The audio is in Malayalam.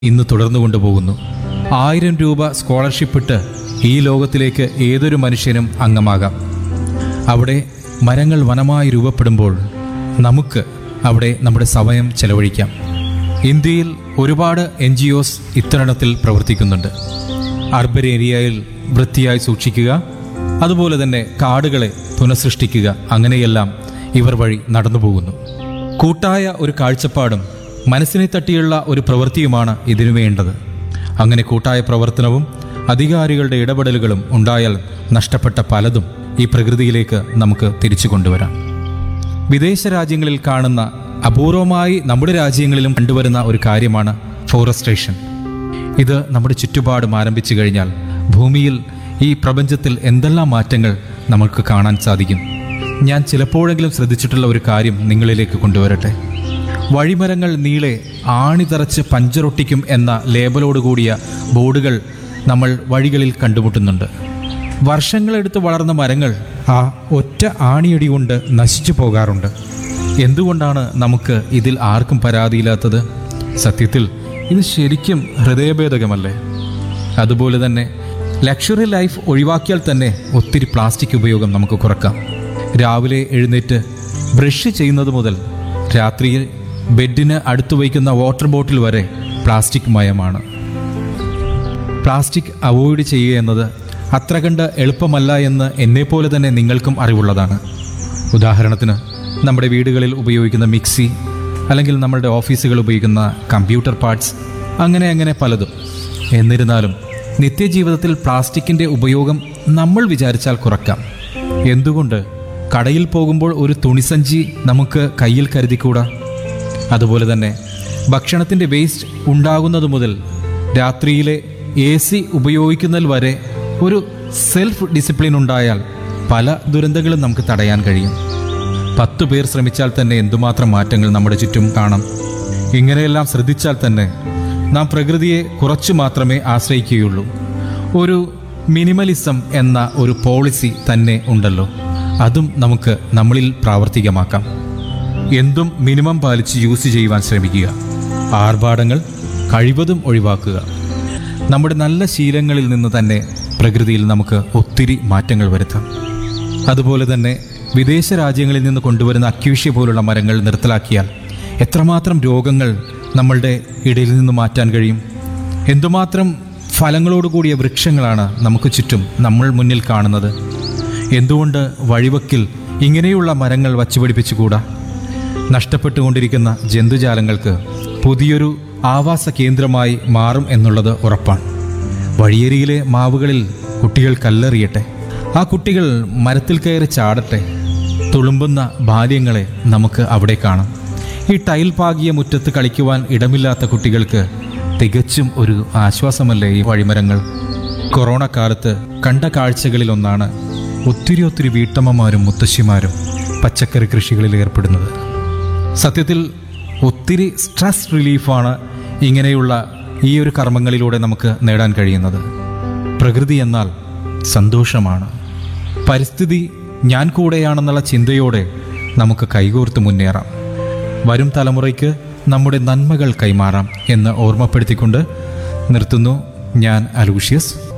ഇന്ന് തുടർന്നു കൊണ്ടുപോകുന്നു ആയിരം രൂപ സ്കോളർഷിപ്പ് ഇട്ട് ഈ ലോകത്തിലേക്ക് ഏതൊരു മനുഷ്യനും അംഗമാകാം അവിടെ മരങ്ങൾ വനമായി രൂപപ്പെടുമ്പോൾ നമുക്ക് അവിടെ നമ്മുടെ സമയം ചെലവഴിക്കാം ഇന്ത്യയിൽ ഒരുപാട് എൻ ജി ഒസ് ഇത്തരണത്തിൽ പ്രവർത്തിക്കുന്നുണ്ട് അർബൻ ഏരിയയിൽ വൃത്തിയായി സൂക്ഷിക്കുക അതുപോലെ തന്നെ കാടുകളെ പുനഃസൃഷ്ടിക്കുക അങ്ങനെയെല്ലാം ഇവർ വഴി നടന്നു പോകുന്നു കൂട്ടായ ഒരു കാഴ്ചപ്പാടും മനസ്സിനെ തട്ടിയുള്ള ഒരു പ്രവൃത്തിയുമാണ് ഇതിനു വേണ്ടത് അങ്ങനെ കൂട്ടായ പ്രവർത്തനവും അധികാരികളുടെ ഇടപെടലുകളും ഉണ്ടായാൽ നഷ്ടപ്പെട്ട പലതും ഈ പ്രകൃതിയിലേക്ക് നമുക്ക് തിരിച്ചു കൊണ്ടുവരാം വിദേശ രാജ്യങ്ങളിൽ കാണുന്ന അപൂർവമായി നമ്മുടെ രാജ്യങ്ങളിലും കണ്ടുവരുന്ന ഒരു കാര്യമാണ് ഫോറസ്ട്രേഷൻ ഇത് നമ്മുടെ ചുറ്റുപാടും ആരംഭിച്ചു കഴിഞ്ഞാൽ ഭൂമിയിൽ ഈ പ്രപഞ്ചത്തിൽ എന്തെല്ലാം മാറ്റങ്ങൾ നമുക്ക് കാണാൻ സാധിക്കും ഞാൻ ചിലപ്പോഴെങ്കിലും ശ്രദ്ധിച്ചിട്ടുള്ള ഒരു കാര്യം നിങ്ങളിലേക്ക് കൊണ്ടുവരട്ടെ വഴിമരങ്ങൾ നീളെ ആണിതറച്ച് പഞ്ചറൊട്ടിക്കും എന്ന ലേബലോടുകൂടിയ ബോർഡുകൾ നമ്മൾ വഴികളിൽ കണ്ടുമുട്ടുന്നുണ്ട് വർഷങ്ങളെടുത്ത് വളർന്ന മരങ്ങൾ ആ ഒറ്റ ആണിയടി കൊണ്ട് നശിച്ചു പോകാറുണ്ട് എന്തുകൊണ്ടാണ് നമുക്ക് ഇതിൽ ആർക്കും പരാതിയില്ലാത്തത് സത്യത്തിൽ ഇത് ശരിക്കും ഹൃദയഭേദകമല്ലേ അതുപോലെ തന്നെ ലക്ഷറി ലൈഫ് ഒഴിവാക്കിയാൽ തന്നെ ഒത്തിരി പ്ലാസ്റ്റിക് ഉപയോഗം നമുക്ക് കുറക്കാം രാവിലെ എഴുന്നേറ്റ് ബ്രഷ് ചെയ്യുന്നത് മുതൽ രാത്രിയിൽ ബെഡിന് അടുത്ത് വയ്ക്കുന്ന വാട്ടർ ബോട്ടിൽ വരെ പ്ലാസ്റ്റിക് മയമാണ് പ്ലാസ്റ്റിക് അവോയ്ഡ് ചെയ്യുക എന്നത് അത്ര കണ്ട് എളുപ്പമല്ല എന്ന് എന്നെപ്പോലെ തന്നെ നിങ്ങൾക്കും അറിവുള്ളതാണ് ഉദാഹരണത്തിന് നമ്മുടെ വീടുകളിൽ ഉപയോഗിക്കുന്ന മിക്സി അല്ലെങ്കിൽ നമ്മുടെ ഓഫീസുകൾ ഉപയോഗിക്കുന്ന കമ്പ്യൂട്ടർ പാർട്സ് അങ്ങനെ അങ്ങനെ പലതും എന്നിരുന്നാലും നിത്യജീവിതത്തിൽ പ്ലാസ്റ്റിക്കിൻ്റെ ഉപയോഗം നമ്മൾ വിചാരിച്ചാൽ കുറക്കാം എന്തുകൊണ്ട് കടയിൽ പോകുമ്പോൾ ഒരു തുണിസഞ്ചി നമുക്ക് കയ്യിൽ കരുതിക്കൂടാ അതുപോലെ തന്നെ ഭക്ഷണത്തിൻ്റെ വേസ്റ്റ് ഉണ്ടാകുന്നത് മുതൽ രാത്രിയിലെ എ സി ഉപയോഗിക്കുന്നതിൽ വരെ ഒരു സെൽഫ് ഡിസിപ്ലിൻ ഉണ്ടായാൽ പല ദുരന്തങ്ങളും നമുക്ക് തടയാൻ കഴിയും പത്തു പേർ ശ്രമിച്ചാൽ തന്നെ എന്തുമാത്രം മാറ്റങ്ങൾ നമ്മുടെ ചുറ്റും കാണാം ഇങ്ങനെയെല്ലാം ശ്രദ്ധിച്ചാൽ തന്നെ നാം പ്രകൃതിയെ കുറച്ചു മാത്രമേ ആശ്രയിക്കുകയുള്ളൂ ഒരു മിനിമലിസം എന്ന ഒരു പോളിസി തന്നെ ഉണ്ടല്ലോ അതും നമുക്ക് നമ്മളിൽ പ്രാവർത്തികമാക്കാം എന്തും മിനിമം പാലിച്ച് യൂസ് ചെയ്യുവാൻ ശ്രമിക്കുക ആർഭാടങ്ങൾ കഴിവതും ഒഴിവാക്കുക നമ്മുടെ നല്ല ശീലങ്ങളിൽ നിന്ന് തന്നെ പ്രകൃതിയിൽ നമുക്ക് ഒത്തിരി മാറ്റങ്ങൾ വരുത്താം അതുപോലെ തന്നെ വിദേശ രാജ്യങ്ങളിൽ നിന്ന് കൊണ്ടുവരുന്ന അക്യൂഷ്യ പോലുള്ള മരങ്ങൾ നിർത്തലാക്കിയാൽ എത്രമാത്രം രോഗങ്ങൾ നമ്മളുടെ ഇടയിൽ നിന്ന് മാറ്റാൻ കഴിയും എന്തുമാത്രം ഫലങ്ങളോടുകൂടിയ വൃക്ഷങ്ങളാണ് നമുക്ക് ചുറ്റും നമ്മൾ മുന്നിൽ കാണുന്നത് എന്തുകൊണ്ട് വഴിവക്കിൽ ഇങ്ങനെയുള്ള മരങ്ങൾ വച്ചുപിടിപ്പിച്ചുകൂടാ നഷ്ടപ്പെട്ടുകൊണ്ടിരിക്കുന്ന ജന്തുജാലങ്ങൾക്ക് പുതിയൊരു ആവാസ കേന്ദ്രമായി മാറും എന്നുള്ളത് ഉറപ്പാണ് വഴിയരികിലെ മാവുകളിൽ കുട്ടികൾ കല്ലെറിയട്ടെ ആ കുട്ടികൾ മരത്തിൽ കയറി ചാടട്ടെ തുളുമ്പുന്ന ബാല്യങ്ങളെ നമുക്ക് അവിടെ കാണാം ഈ ടൈൽ പാകിയ മുറ്റത്ത് കളിക്കുവാൻ ഇടമില്ലാത്ത കുട്ടികൾക്ക് തികച്ചും ഒരു ആശ്വാസമല്ലേ ഈ വഴിമരങ്ങൾ കൊറോണ കാലത്ത് കണ്ട കാഴ്ചകളിലൊന്നാണ് ഒത്തിരി ഒത്തിരി വീട്ടമ്മമാരും മുത്തശ്ശിമാരും പച്ചക്കറി കൃഷികളിൽ ഏർപ്പെടുന്നത് സത്യത്തിൽ ഒത്തിരി സ്ട്രെസ് റിലീഫാണ് ഇങ്ങനെയുള്ള ഈ ഒരു കർമ്മങ്ങളിലൂടെ നമുക്ക് നേടാൻ കഴിയുന്നത് പ്രകൃതി എന്നാൽ സന്തോഷമാണ് പരിസ്ഥിതി ഞാൻ കൂടെയാണെന്നുള്ള ചിന്തയോടെ നമുക്ക് കൈകോർത്ത് മുന്നേറാം വരും തലമുറയ്ക്ക് നമ്മുടെ നന്മകൾ കൈമാറാം എന്ന് ഓർമ്മപ്പെടുത്തിക്കൊണ്ട് നിർത്തുന്നു ഞാൻ അലൂഷ്യസ്